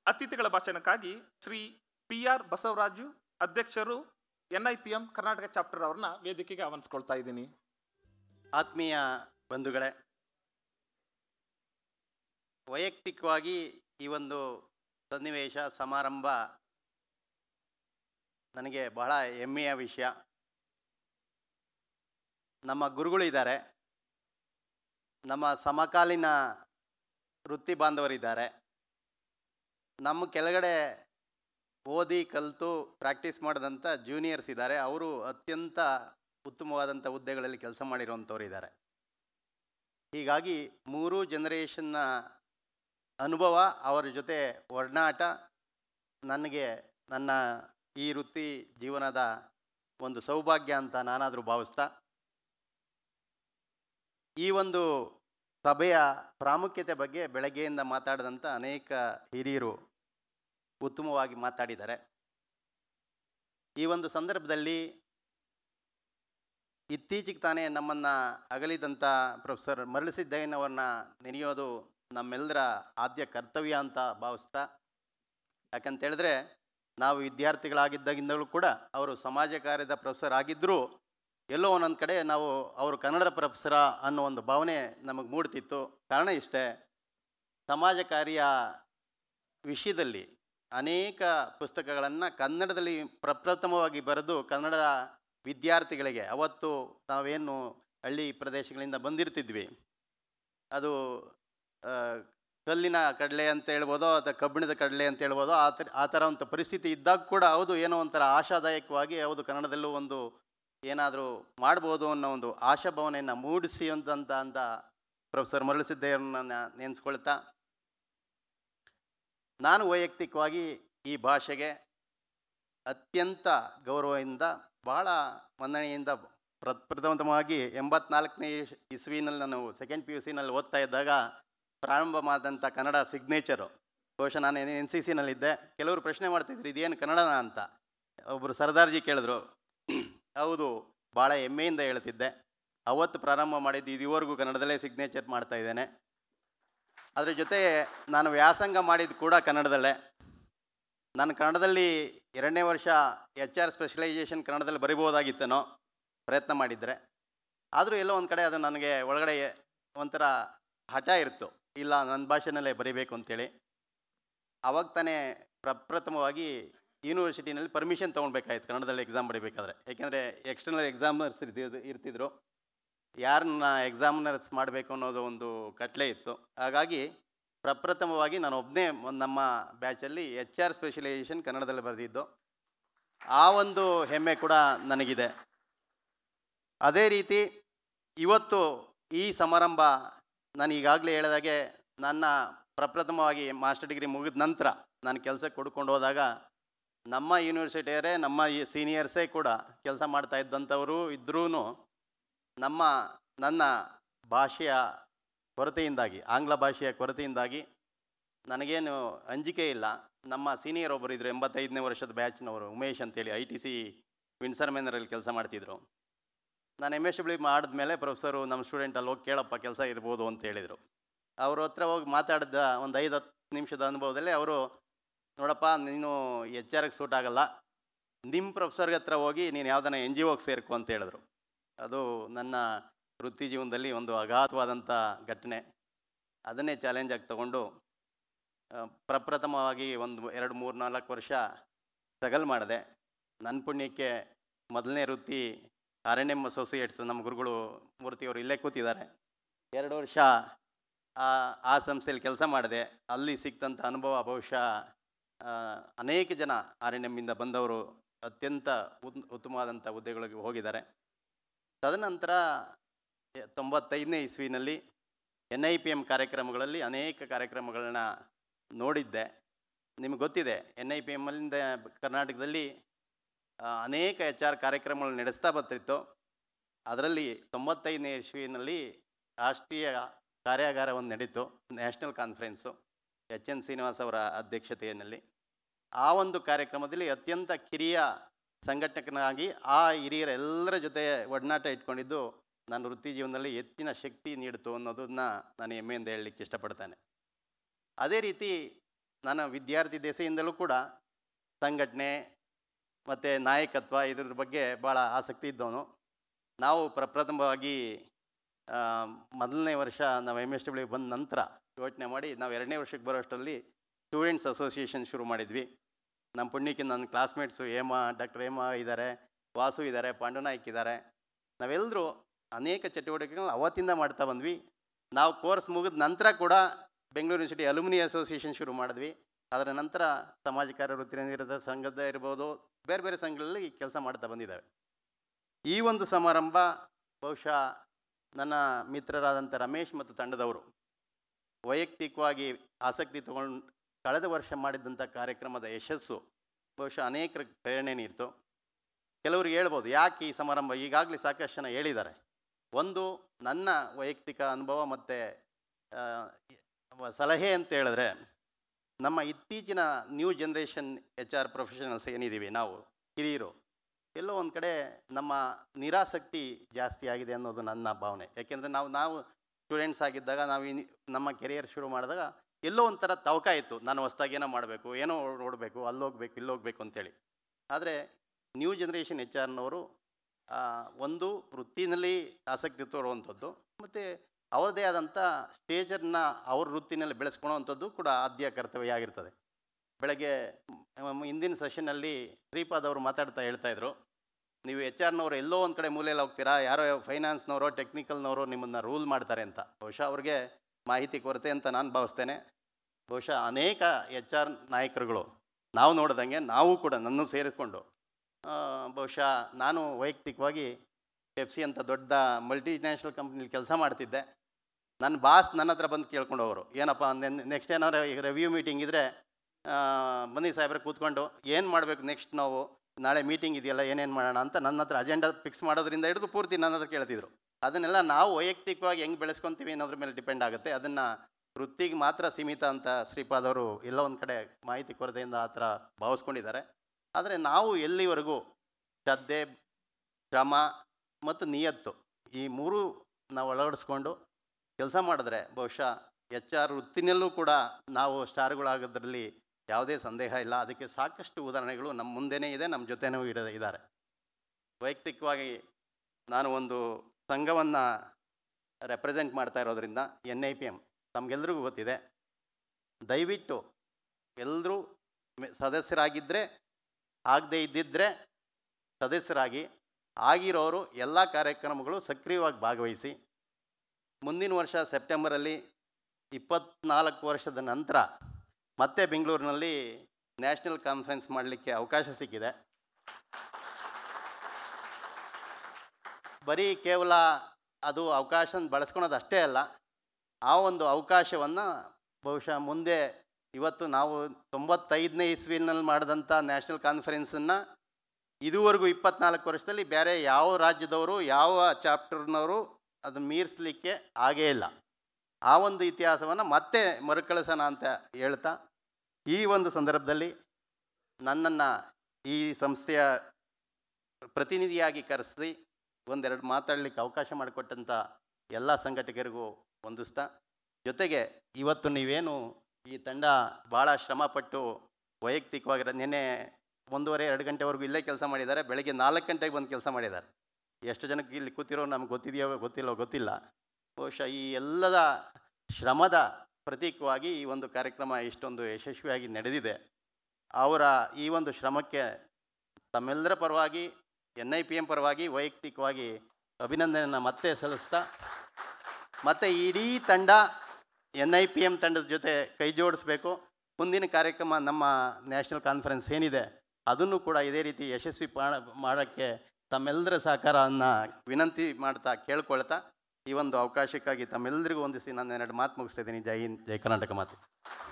ಅತಿಥಿಗಳ ಭಾಷಣಕ್ಕಾಗಿ Shri P R Basavaraju ಅಧ್ಯಕ್ಷರು N I P M Karnataka chapter ಅವ್ರನ್ನ ವೇದಿಕೆಗೆ ಆಹ್ವಾನಿಸ್ಕೊಳ್ತಾ ಇದ್ದೀನಿ ಆತ್ಮೀಯ ಬಂಧುಗಳೇ ವೈಯಕ್ತಿಕವಾಗಿ ಈ ಒಂದು ಸನ್ನಿವೇಶ ಸಮಾರಂಭ ನನಗೆ ಬಹಳ ಹೆಮ್ಮೆಯ ವಿಷಯ ನಮ್ಮ ಗುರುಗಳಿದ್ದಾರೆ ನಮ್ಮ ಸಮಕಾಲೀನ ವೃತ್ತಿ ಬಾಂಧವರಿದ್ದಾರೆ ನಮ್ಮ ಕೆಳಗಡೆ ಓದಿ ಕಲಿತು ಪ್ರಾಕ್ಟೀಸ್ ಮಾಡಿದಂಥ ಜೂನಿಯರ್ಸ್ ಇದ್ದಾರೆ ಅವರು ಅತ್ಯಂತ ಉತ್ತಮವಾದಂಥ ಹುದ್ದೆಗಳಲ್ಲಿ ಕೆಲಸ ಮಾಡಿರುವಂಥವ್ರು ಇದ್ದಾರೆ ಹೀಗಾಗಿ ಮೂರು ಜನರೇಷನ್ನ ಅನುಭವ ಅವರ ಜೊತೆ ಒಡನಾಟ ನನಗೆ ನನ್ನ ಈ ವೃತ್ತಿ ಜೀವನದ ಒಂದು ಸೌಭಾಗ್ಯ ಅಂತ ನಾನಾದರೂ ಭಾವಿಸ್ತಾ ಈ ಒಂದು ಸಭೆಯ ಪ್ರಾಮುಖ್ಯತೆ ಬಗ್ಗೆ ಬೆಳಗ್ಗೆಯಿಂದ ಮಾತಾಡಿದಂಥ ಅನೇಕ ಹಿರಿಯರು ಉತ್ತಮವಾಗಿ ಮಾತಾಡಿದ್ದಾರೆ ಈ ಒಂದು ಸಂದರ್ಭದಲ್ಲಿ ಇತ್ತೀಚೆಗೆ ತಾನೇ ನಮ್ಮನ್ನು ಅಗಲಿದಂಥ ಪ್ರೊಫೆಸರ್ ಮರಳಸಿದ್ದಯ್ಯನವ್ರನ್ನ ನೆನೆಯೋದು ನಮ್ಮೆಲ್ಲರ ಆದ್ಯ ಕರ್ತವ್ಯ ಅಂತ ಭಾವಿಸ್ತಾ ಯಾಕಂತ ಹೇಳಿದ್ರೆ ನಾವು ವಿದ್ಯಾರ್ಥಿಗಳಾಗಿದ್ದಾಗಿಂದಲೂ ಕೂಡ ಅವರು ಸಮಾಜ ಕಾರ್ಯದ ಪ್ರೊಫೆಸರ್ ಆಗಿದ್ದರೂ ಎಲ್ಲೋ ಒಂದೊಂದು ಕಡೆ ನಾವು ಅವರು ಕನ್ನಡ ಪ್ರೊಫೆಸರ ಅನ್ನೋ ಒಂದು ಭಾವನೆ ನಮಗೆ ಮೂಡ್ತಿತ್ತು ಕಾರಣ ಇಷ್ಟೇ ಸಮಾಜ ಕಾರ್ಯ ವಿಷಯದಲ್ಲಿ ಅನೇಕ ಪುಸ್ತಕಗಳನ್ನು ಕನ್ನಡದಲ್ಲಿ ಪ್ರಪ್ರಥಮವಾಗಿ ಬರೆದು ಕನ್ನಡ ವಿದ್ಯಾರ್ಥಿಗಳಿಗೆ ಅವತ್ತು ನಾವೇನು ಹಳ್ಳಿ ಪ್ರದೇಶಗಳಿಂದ ಬಂದಿರ್ತಿದ್ವಿ ಅದು ಆ, ಕಲ್ಲಿನ ಕಡಲೆ ಅಂತ ಹೇಳ್ಬೋದೋ ಅಥವಾ ಕಬ್ಬಿಣದ ಕಡಲೆ ಅಂತ ಹೇಳ್ಬೋದೋ ಆ ಥರ ಆ ಥರ ಒಂದು ಪರಿಸ್ಥಿತಿ ಇದ್ದಾಗ ಕೂಡ ಹೌದು ಏನೋ ಒಂಥರ ಆಶಾದಾಯಕವಾಗಿ ಹೌದು ಕನ್ನಡದಲ್ಲೂ ಒಂದು ಏನಾದರೂ ಮಾಡ್ಬೋದು ಅನ್ನೋ ಒಂದು ಆಶಾಭಾವನೆಯನ್ನು ಮೂಡಿಸಿ ಅಂತ ಅಂತ ಅಂತ ಪ್ರೊಫೆಸರ್ ಮರಳಸಿದ್ದಯ್ಯವ್ರನ್ನ ನೆನೆಸ್ಕೊಳ್ತಾ ನಾನು ವೈಯಕ್ತಿಕವಾಗಿ ಈ ಭಾಷೆಗೆ ಅತ್ಯಂತ ಗೌರವದಿಂದ ಬಹಳ ಮನ್ನಣೆಯಿಂದ ಪ್ರ ಪ್ರಥಮವಾಗಿ ಎಂಬತ್ನಾಲ್ಕನೇ ಇಸ್- ಇಸ್ವಿನಲ್ಲಿ ನಾನು ಸೆಕೆಂಡ್ ಪಿ ಯು ಸಿನಲ್ಲಿ ಓದ್ತಾ ಇದ್ದಾಗ ಪ್ರಾರಂಭ ಮಾಡಿದಂಥ ಕನ್ನಡ ಸಿಗ್ನೇಚರು ಬಹುಶಃ ನಾನು ಎನ್ ಸಿ ಸಿನಲ್ಲಿದ್ದೆ ಕೆಲವರು ಪ್ರಶ್ನೆ ಮಾಡ್ತಿದ್ರು ಇದೇನು ಕನ್ನಡನ ಅಂತ ಒಬ್ಬರು ಸರ್ದಾರ್ಜಿ ಕೇಳಿದ್ರು ಹೌದು ಭಾಳ ಹೆಮ್ಮೆಯಿಂದ ಹೇಳ್ತಿದ್ದೆ ಅವತ್ತು ಪ್ರಾರಂಭ ಮಾಡಿದ್ದು ಇದುವರೆಗೂ ಕನ್ನಡದಲ್ಲೇ ಸಿಗ್ನೇಚರ್ ಮಾಡ್ತಾ ಇದ್ದೇನೆ ಅದ್ರ ಜೊತೆ ನಾನು ವ್ಯಾಸಂಗ ಮಾಡಿದ್ದು ಕೂಡ ಕನ್ನಡದಲ್ಲೇ ನಾನು ಕನ್ನಡದಲ್ಲಿ ಎರಡನೇ ವರ್ಷ ಎಚ್ ಆರ್ ಸ್ಪೆಷಲೈಸೇಷನ್ ಕನ್ನಡದಲ್ಲಿ ಬರಿಬೋದಾಗಿತ್ತೇನೋ ಪ್ರಯತ್ನ ಮಾಡಿದರೆ ಆದರೂ ಎಲ್ಲೋ ಒಂದು ಕಡೆ ಅದು ನನಗೆ ಒಳಗಡೆ ಒಂಥರ ಹಠ ಇತ್ತು ಇಲ್ಲ ನನ್ನ ಭಾಷೆನಲ್ಲೇ ಬರೀಬೇಕು ಅಂತೇಳಿ ಅವಾಗ ತಾನೇ ಪ್ರಪ್ರಥಮವಾಗಿ ಯೂನಿವರ್ಸಿಟಿನಲ್ಲಿ ಪರ್ಮಿಷನ್ ತೊಗೊಳ್ಬೇಕಾಯ್ತು ಕನ್ನಡದಲ್ಲಿ ಎಕ್ಸಾಮ್ ಬರೀಬೇಕಾದ್ರೆ ಯಾಕೆಂದರೆ ಎಕ್ಸ್ಟರ್ನಲ್ ಎಕ್ಸಾಮರ್ಸ್ ಇರ್ತಿದ್ರು ಇರ್ತಿದ್ರು ಯಾರನ್ನ ಎಕ್ಸಾಮಿನರ್ಸ್ ಮಾಡಬೇಕು ಅನ್ನೋದು ಒಂದು ಕಟ್ಲೆ ಇತ್ತು ಹಾಗಾಗಿ ಪ್ರಪ್ರಥಮವಾಗಿ ನಾನು ಒಬ್ಬನೇ ನಮ್ಮ ಬ್ಯಾಚಲ್ಲಿ ಎಚ್ ಆರ್ ಸ್ಪೆಷಲೈಸೇಷನ್ ಕನ್ನಡದಲ್ಲಿ ಬರೆದಿದ್ದು ಆ ಒಂದು ಹೆಮ್ಮೆ ಕೂಡ ನನಗಿದೆ ಅದೇ ರೀತಿ ಇವತ್ತು ಈ ಸಮಾರಂಭ ನಾನು ಈಗಾಗಲೇ ಹೇಳಿದಾಗೆ ನನ್ನ ಪ್ರಪ್ರಥಮವಾಗಿ ಮಾಸ್ಟರ್ ಡಿಗ್ರಿ ಮುಗಿದ ನಂತರ ನಾನು ಕೆಲಸಕ್ಕೆ ಹುಡ್ಕೊಂಡು ಹೋದಾಗ ನಮ್ಮ ಯೂನಿವರ್ಸಿಟಿಯವರೇ ನಮ್ಮ ಈ ಸೀನಿಯರ್ಸೇ ಕೂಡ ಕೆಲಸ ಮಾಡ್ತಾ ಇದ್ದಂಥವರು ಇದ್ರೂ ನಮ್ಮ ನನ್ನ ಭಾಷೆಯ ಕೊರತೆಯಿಂದಾಗಿ ಆಂಗ್ಲ ಭಾಷೆಯ ಕೊರತೆಯಿಂದಾಗಿ ನನಗೇನು ಅಂಜಿಕೆ ಇಲ್ಲ ನಮ್ಮ ಸೀನಿಯರ್ ಒಬ್ಬರು ಇದ್ದರು ಎಂಬತ್ತೈದನೇ ವರ್ಷದ ಬ್ಯಾಚ್ನವರು ಉಮೇಶ್ ಅಂತೇಳಿ ಐ ಟಿ ಸಿ ವಿನ್ಸರ್ ಮೇನರಲ್ಲಿ ಕೆಲಸ ಮಾಡ್ತಿದ್ರು ನಾನು ಎಮ್ ಎಸ್ ಡಬ್ಲ್ಯೂ ಮಾಡಿದ್ಮೇಲೆ ಪ್ರೊಫೆಸರು ನಮ್ಮ ಸ್ಟೂಡೆಂಟ್ ಅಲ್ಲಿ ಹೋಗಿ ಕೇಳಪ್ಪ ಕೆಲಸ ಇರ್ಬೋದು ಅಂತ ಹೇಳಿದರು ಅವ್ರ ಹತ್ರ ಹೋಗಿ ಮಾತಾಡಿದ ಒಂದು ಐದು ಹತ್ತು ನಿಮಿಷದ ಅನುಭವದಲ್ಲಿ ಅವರು ನೋಡಪ್ಪ ನೀನು ಎಚ್ ಆರ್ಗೆ ಸೂಟ್ ಆಗಲ್ಲ ನಿಮ್ಮ ಪ್ರೊಫೆಸರ್ಗೆ ಹತ್ರ ಹೋಗಿ ನೀನು ಯಾವ್ದನ್ನ ಎನ್ ಜಿ ಒಗೆ ಸೇರ್ಕೊ ಅಂತ ಹೇಳಿದ್ರು ಅದು ನನ್ನ ವೃತ್ತಿ ಜೀವನದಲ್ಲಿ ಒಂದು ಅಗಾಧವಾದಂಥ ಘಟನೆ ಅದನ್ನೇ ಚಾಲೆಂಜ್ ಆಗಿ ತಗೊಂಡು ಆ, ಪ್ರಪ್ರಥಮವಾಗಿ ಒಂದು ಎರಡು ಮೂರು ನಾಲ್ಕು ವರ್ಷ ಸ್ಟ್ರಗಲ್ ಮಾಡಿದೆ ನನ್ನ ಪುಣ್ಯಕ್ಕೆ ಮೊದಲನೇ ವೃತ್ತಿ ಆರ್ ಎನ್ ಎಮ್ ಅಸೋಸಿಯೇಟ್ಸ್ ನಮ್ಮ ಗುರುಗಳು ಮೂರ್ತಿಯವರು ಇಲ್ಲೇ ಕೂತಿದ್ದಾರೆ ಎರಡು ವರ್ಷ ಆ ಆ ಸಂಸ್ಥೆಯಲ್ಲಿ ಕೆಲಸ ಮಾಡಿದೆ ಅಲ್ಲಿ ಸಿಕ್ತಂಥ ಅನುಭವ ಬಹುಶಃ ಆ, ಅನೇಕ ಜನ ಆರ್ ಎನ್ ಎಮ್ಮಿಂದ ಬಂದವರು ಅತ್ಯಂತ ಉತ್ ಉತ್ತಮವಾದಂಥ ಹುದ್ದೆಗಳಿಗೆ ಹೋಗಿದ್ದಾರೆ ತದನಂತರ ಎ- ತೊಂಬತ್ತೈದನೇ ಇಸ್ವಿನಲ್ಲಿ ಎನ್ ಐ ಪಿ ಎಮ್ ಕಾರ್ಯಕ್ರಮಗಳಲ್ಲಿ ಅನೇಕ ಕಾರ್ಯಕ್ರಮಗಳನ್ನ ನೋಡಿದ್ದೆ ನಿಮಗೆ ಗೊತ್ತಿದೆ ಎನ್ ಐ ಪಿ ಎಮ್ಮಲ್ಲಿಂದ ಕರ್ನಾಟಕದಲ್ಲಿ ಆ, ಅನೇಕ ಎಚ್ ಆರ್ ಕಾರ್ಯಕ್ರಮಗಳು ನಡೆಸ್ತಾ ಬರ್ತಿತ್ತು ಅದರಲ್ಲಿ ತೊಂಬತ್ತೈದನೇ ಇಸ್ವಿನಲ್ಲಿ ರಾಷ್ಟ್ರೀಯ ಕಾರ್ಯಾಗಾರ ಒಂದು ನಡೀತು national conference H N Srinivas ಅವರ ಅಧ್ಯಕ್ಷತೆಯಲ್ಲಿ ಆ ಒಂದು ಕಾರ್ಯಕ್ರಮದಲ್ಲಿ ಅತ್ಯಂತ ಕಿರಿಯ ಸಂಘಟಕನಾಗಿ ಆ ಹಿರಿಯರ ಎಲ್ಲರ ಜೊತೆ ಒಡನಾಟ ಇಟ್ಕೊಂಡಿದ್ದು ನನ್ನ ವೃತ್ತಿ ಜೀವನದಲ್ಲಿ ಹೆಚ್ಚಿನ ಶಕ್ತಿ ನೀಡಿತು ಅನ್ನೋದನ್ನ ನಾನು ಹೆಮ್ಮೆಯಿಂದ ಹೇಳಲಿಕ್ಕೆ ಇಷ್ಟಪಡ್ತೇನೆ ಅದೇ ರೀತಿ ನನ್ನ ವಿದ್ಯಾರ್ಥಿ ದೆಸೆಯಿಂದಲೂ ಕೂಡ ಸಂಘಟನೆ ಮತ್ತು ನಾಯಕತ್ವ ಇದ್ರ ಬಗ್ಗೆ ಭಾಳ ಆಸಕ್ತಿ ಇದ್ದವನು ನಾವು ಪ್ರಪ್ರಥಮವಾಗಿ ಆ, ಮೊದಲನೇ ವರ್ಷ ನಾವು ಎಮ್ ಎಸ್ ಡಬ್ಲ್ಯೂ ಬಂದ ನಂತರ ಯೋಚನೆ ಮಾಡಿ ನಾವು ಎರಡನೇ ವರ್ಷಕ್ಕೆ ಬರೋಷ್ಟರಲ್ಲಿ ಸ್ಟೂಡೆಂಟ್ಸ್ ಅಸೋಸಿಯೇಷನ್ ಶುರು ಮಾಡಿದ್ವಿ ನಮ್ಮ ಪುಣ್ಯಕ್ಕೆ ನನ್ನ ಕ್ಲಾಸ್ಮೇಟ್ಸು ಹೇಮಾ ಡಾಕ್ಟರ್ ಹೇಮಾ ಇದ್ದಾರೆ ವಾಸು ಇದ್ದಾರೆ ಪಾಂಡುನಾಯ್ಕ್ ಇದ್ದಾರೆ ನಾವೆಲ್ಲರೂ ಅನೇಕ ಚಟುವಟಿಕೆಗಳನ್ನ ಅವತ್ತಿಂದ ಮಾಡ್ತಾ ಬಂದ್ವಿ ನಾವು ಕೋರ್ಸ್ ಮುಗಿದ ನಂತರ ಕೂಡ ಬೆಂಗಳೂರು ಯೂನಿವರ್ಸಿಟಿ ಅಲುಮಿನಿ ಅಸೋಸಿಯೇಷನ್ ಶುರು ಮಾಡಿದ್ವಿ ಅದರ ನಂತರ ಸಮಾಜ ಕಾರ್ಯ ವೃತ್ತಿ ನಿರತ ಸಂಘದ ಇರ್ಬೋದು ಬೇರೆ ಬೇರೆ ಸಂಘಗಳಲ್ಲಿ ಕೆಲಸ ಮಾಡ್ತಾ ಬಂದಿದ್ದಾವೆ ಈ ಒಂದು ಸಮಾರಂಭ ಬಹುಶಃ ನನ್ನ ಮಿತ್ರರಾದಂಥ ರಮೇಶ್ ಮತ್ತು ತಂಡದವರು ವೈಯಕ್ತಿಕವಾಗಿ ಆಸಕ್ತಿ ತಗೊಂಡು ಕಳೆದ ವರ್ಷ ಮಾಡಿದಂಥ ಕಾರ್ಯಕ್ರಮದ ಯಶಸ್ಸು ಬಹುಶಃ ಅನೇಕರ ಪ್ರೇರಣೆ ನೀಡ್ತು ಕೆಲವ್ರಿಗೆ ಹೇಳ್ಬೋದು ಯಾಕೆ ಈ ಸಮಾರಂಭ ಈಗಾಗಲೇ ಸಾಕಷ್ಟು ಜನ ಹೇಳಿದ್ದಾರೆ ಒಂದು ನನ್ನ ವೈಯಕ್ತಿಕ ಅನುಭವ ಮತ್ತು ಸಲಹೆ ಅಂತ ಹೇಳಿದ್ರೆ ನಮ್ಮ ಇತ್ತೀಚಿನ new generation H R professionals ಏನಿದ್ದೀವಿ ನಾವು ಹಿರಿಯರು ಎಲ್ಲೋ ಒಂದು ಕಡೆ ನಮ್ಮ ನಿರಾಸಕ್ತಿ ಜಾಸ್ತಿ ಆಗಿದೆ ಅನ್ನೋದು ನನ್ನ ಭಾವನೆ ಯಾಕೆಂದರೆ ನಾವು ನಾವು ಸ್ಟೂಡೆಂಟ್ಸ್ ಆಗಿದ್ದಾಗ ನಾವು ಇನ್- ನಮ್ಮ ಕೆರಿಯರ್ ಶುರು ಮಾಡಿದಾಗ ಎಲ್ಲೋ ಒಂಥರ ತವಕ ಇತ್ತು ನಾನು ಹೊಸ್ದಾಗಿ ಏನೋ ಮಾಡಬೇಕು ಏನೋ ನೋಡಬೇಕು ಅಲ್ಲೋಗ್ಬೇಕು ಇಲ್ಲೋಗ್ಬೇಕು ಅಂತೇಳಿ ಆದರೆ ನ್ಯೂ ಜನ್ರೇಷನ್ ಎಚ್ ಆರ್ನವರು ಒಂದು ವೃತ್ತಿನಲ್ಲಿ ಆಸಕ್ತಿ ತೋರುವಂಥದ್ದು ಮತ್ತು ಅವರದೇ ಆದಂಥ ಸ್ಟೇಜನ್ನು ಅವ್ರ ವೃತ್ತಿನಲ್ಲಿ ಬೆಳೆಸ್ಕೊಳ್ಳೋವಂಥದ್ದು ಕೂಡ ಆದ್ಯ ಕರ್ತವ್ಯ ಆಗಿರ್ತದೆ ಬೆಳಗ್ಗೆ ಮ್, ಹಿಂದಿನ ಸೆಷನ್ನಲ್ಲಿ ಶ್ರೀಪಾದ್ ಅವರು ಮಾತಾಡ್ತಾ ಹೇಳ್ತಾ ಇದ್ರು ನೀವು ಎಚ್ ಆರ್ನವರು ಎಲ್ಲೋ ಒಂದು ಕಡೆ ಮೂಲೆಯಲ್ಲಿ ಹೋಗ್ತೀರಾ ಯಾರೋ ಫೈನಾನ್ಸ್ನವರೋ ಟೆಕ್ನಿಕಲ್ನವರು ನಿಮ್ಮನ್ನು ರೂಲ್ ಮಾಡ್ತಾರೆ ಅಂತ ಬಹುಶಃ ಅವ್ರಿಗೆ ಮಾಹಿತಿ ಕೊರತೆ ಅಂತ ನಾನು ಭಾವಿಸ್ತೇನೆ ಬಹುಶಃ ಅನೇಕ ಎಚ್ ಆರ್ ನಾಯಕರುಗಳು ನಾವು ನೋಡ್ದಂಗೆ ನಾವು ಕೂಡ ನನ್ನೂ ಸೇರಿಸ್ಕೊಂಡು ಆ, ಬಹುಶಃ ನಾನು ವೈಯಕ್ತಿಕವಾಗಿ ಪೆಪ್ಸಿ ಅಂತ ದೊಡ್ಡ ಮಲ್ಟಿನ್ಯಾಷನಲ್ ಕಂಪ್ನಿಲಿ ಕೆಲಸ ಮಾಡ್ತಿದ್ದೆ ನನ್ನ ಬಾಸ್ ನನ್ನ ಹತ್ರ ಬಂದು ಕೇಳ್ಕೊಂಡು ಅವರು ಏನಪ್ಪ ನೆಕ್ಸ್ಟ್ ಏನಾದ್ರು ಈಗ ರಿವ್ಯೂ ಮೀಟಿಂಗ್ ಇದ್ದರೆ ಬನ್ನಿ ಸಾಹೇಬ್ರೆ ಕೂತ್ಕೊಂಡು ಏನು ಮಾಡಬೇಕು ನೆಕ್ಸ್ಟ್ ನಾವು ನಾಳೆ ಮೀಟಿಂಗ್ ಇದೆಯಲ್ಲ ಏನೇನು ಮಾಡೋಣ ಅಂತ ನನ್ನ ಹತ್ರ ಅಜೆಂಡಾ ಫಿಕ್ಸ್ ಮಾಡೋದ್ರಿಂದ ಹಿಡಿದು ಪೂರ್ತಿ ನನ್ನ ಹತ್ರ ಕೇಳ್ತಿದ್ರು ಅದನ್ನೆಲ್ಲ ನಾವು ವೈಯಕ್ತಿಕವಾಗಿ ಹೆಂಗೆ ಬೆಳೆಸ್ಕೊತೀವಿ ಅನ್ನೋದ್ರ ಮೇಲೆ ಡಿಪೆಂಡ್ ಆಗುತ್ತೆ ಅದನ್ನು ವೃತ್ತಿಗೆ ಮಾತ್ರ ಸೀಮಿತ ಅಂತ ಶ್ರೀಪಾದ್ ಅವರು ಎಲ್ಲ ಒಂದು ಕಡೆ ಮಾಹಿತಿ ಕೊರತೆಯಿಂದ ಆ ಥರ ಭಾವಿಸ್ಕೊಂಡಿದ್ದಾರೆ ಆದರೆ ನಾವು ಎಲ್ಲಿವರೆಗೂ ಶ್ರದ್ಧೆ ಶ್ರಮ ಮತ್ತು ನಿಯತ್ತು ಈ ಮೂರು ನಾವು ಅಳವಡಿಸ್ಕೊಂಡು ಕೆಲಸ ಮಾಡಿದ್ರೆ ಬಹುಶಃ ಎಚ್ ಆರ್ ವೃತ್ತಿನಲ್ಲೂ ಕೂಡ ನಾವು ಸ್ಟಾರ್ಗಳಾಗೋದ್ರಲ್ಲಿ ಯಾವುದೇ ಸಂದೇಹ ಇಲ್ಲ ಅದಕ್ಕೆ ಸಾಕಷ್ಟು ಉದಾಹರಣೆಗಳು ನಮ್ಮ ಮುಂದೆನೇ ಇದೆ ನಮ್ಮ ಜೊತೆನೂ ಇರ ಇದ್ದಾರೆ ವೈಯಕ್ತಿಕವಾಗಿ ನಾನು ಒಂದು ಸಂಘವನ್ನು ರೆಪ್ರೆಸೆಂಟ್ ಮಾಡ್ತಾ ಇರೋದ್ರಿಂದ ಎನ್ ಐ ಪಿ ಎಮ್ ತಮಗೆಲ್ರಿಗೂ ಗೊತ್ತಿದೆ ದಯವಿಟ್ಟು ಎಲ್ಲರೂ ಮೆ- ಸದಸ್ಯರಾಗಿದ್ದರೆ ಆಗದೇ ಇದ್ದಿದ್ದರೆ ಸದಸ್ಯರಾಗಿ ಆಗಿರೋರು ಎಲ್ಲ ಕಾರ್ಯಕ್ರಮಗಳು ಸಕ್ರಿಯವಾಗಿ ಭಾಗವಹಿಸಿ ಮುಂದಿನ ವರ್ಷ ಸೆಪ್ಟೆಂಬರಲ್ಲಿ ಇಪ್ಪತ್ನಾಲ್ಕು ವರ್ಷದ ನಂತರ ಮತ್ತೆ ಬೆಂಗಳೂರಿನಲ್ಲಿ ನ್ಯಾಷನಲ್ ಕಾನ್ಫರೆನ್ಸ್ ಮಾಡಲಿಕ್ಕೆ ಅವಕಾಶ ಸಿಕ್ಕಿದೆ ಬರೀ ಕೇವಲ ಅದು ಅವಕಾಶ ಬಳಸ್ಕೊಳೋದು ಅಷ್ಟೇ ಅಲ್ಲ ಆ ಒಂದು ಅವಕಾಶವನ್ನು ಬಹುಶಃ ಮುಂದೆ ಇವತ್ತು ನಾವು ತೊಂಬತ್ತೈದನೇ ಇಸ್ವಿನಲ್ಲಿ ಮಾಡಿದಂಥ ನ್ಯಾಷನಲ್ ಕಾನ್ಫರೆನ್ಸನ್ನು ಇದುವರೆಗೂ ಇಪ್ಪತ್ನಾಲ್ಕು ವರ್ಷದಲ್ಲಿ ಬೇರೆ ಯಾವ ರಾಜ್ಯದವರು ಯಾವ ಚಾಪ್ಟರ್ನವರು ಅದನ್ನು ಮೀರಿಸಲಿಕ್ಕೆ ಆಗೇ ಇಲ್ಲ ಆ ಒಂದು ಇತಿಹಾಸವನ್ನು ಮತ್ತೆ ಮರುಕಳಿಸೋಣ ಅಂತ ಹೇಳ್ತಾ ಈ ಒಂದು ಸಂದರ್ಭದಲ್ಲಿ ನನ್ನನ್ನು ಈ ಸಂಸ್ಥೆಯ ಪ್ರತಿನಿಧಿಯಾಗಿ ಕರೆಸಿ ಒಂದೆರಡು ಮಾತಾಡಲಿಕ್ಕೆ ಅವಕಾಶ ಮಾಡಿಕೊಟ್ಟಂಥ ಎಲ್ಲ ಸಂಘಟಕರಿಗೂ ವಂದಿಸ್ತಾ ಜೊತೆಗೆ ಇವತ್ತು ನೀವೇನು ಈ ತಂಡ ಭಾಳ ಶ್ರಮಪಟ್ಟು ವೈಯಕ್ತಿಕವಾಗಿ ನಿನ್ನೆ ಒಂದೂವರೆ ಎರಡು ಗಂಟೆವರೆಗೂ ಇಲ್ಲೇ ಕೆಲಸ ಮಾಡಿದ್ದಾರೆ ಬೆಳಗ್ಗೆ ನಾಲ್ಕು ಗಂಟೆಗೆ ಬಂದು ಕೆಲಸ ಮಾಡಿದ್ದಾರೆ ಎಷ್ಟು ಜನಕ್ಕೆ ಇಲ್ಲಿ ಕೂತಿರೋ ನಮ್ಗೆ ಗೊತ್ತಿದೆಯೋ ಗೊತ್ತಿಲ್ಲೋ ಗೊತ್ತಿಲ್ಲ ಬಹುಶಃ ಈ ಎಲ್ಲದ ಶ್ರಮದ ಪ್ರತೀಕವಾಗಿ ಈ ಒಂದು ಕಾರ್ಯಕ್ರಮ ಇಷ್ಟೊಂದು ಯಶಸ್ವಿಯಾಗಿ ನಡೆದಿದೆ ಅವರ ಈ ಒಂದು ಶ್ರಮಕ್ಕೆ ತಮ್ಮೆಲ್ಲರ ಪರವಾಗಿ ಎನ್ ಐ ಪಿ ಎಮ್ ಪರವಾಗಿ ವೈಯಕ್ತಿಕವಾಗಿ ಅಭಿನಂದನೆಯನ್ನು ಮತ್ತೆ ಸಲ್ಲಿಸ್ತಾ ಮತ್ತು ಇಡೀ ತಂಡ ಎನ್ ಐ ಪಿ ಎಮ್ ತಂಡದ ಜೊತೆ ಕೈ ಜೋಡಿಸ್ಬೇಕು ಮುಂದಿನ ಕಾರ್ಯಕ್ರಮ ನಮ್ಮ ನ್ಯಾಷನಲ್ ಕಾನ್ಫರೆನ್ಸ್ ಏನಿದೆ ಅದನ್ನು ಕೂಡ ಇದೇ ರೀತಿ ಯಶಸ್ವಿ ಮಾಡ ಮಾಡೋಕ್ಕೆ ತಮ್ಮೆಲ್ಲರ ಸಹಕಾರವನ್ನು ವಿನಂತಿ ಮಾಡ್ತಾ ಕೇಳ್ಕೊಳ್ತಾ ಈ ಒಂದು ಅವಕಾಶಕ್ಕಾಗಿ ತಮ್ಮೆಲ್ಲರಿಗೂ ಹೊಂದಿಸಿ ನಾನು ಎರಡು ಮಾತು ಮುಗಿಸ್ತಾ ಇದ್ದೀನಿ ಜೈ ಹಿಂದ್ ಜೈ ಕರ್ನಾಟಕ ಮಾತು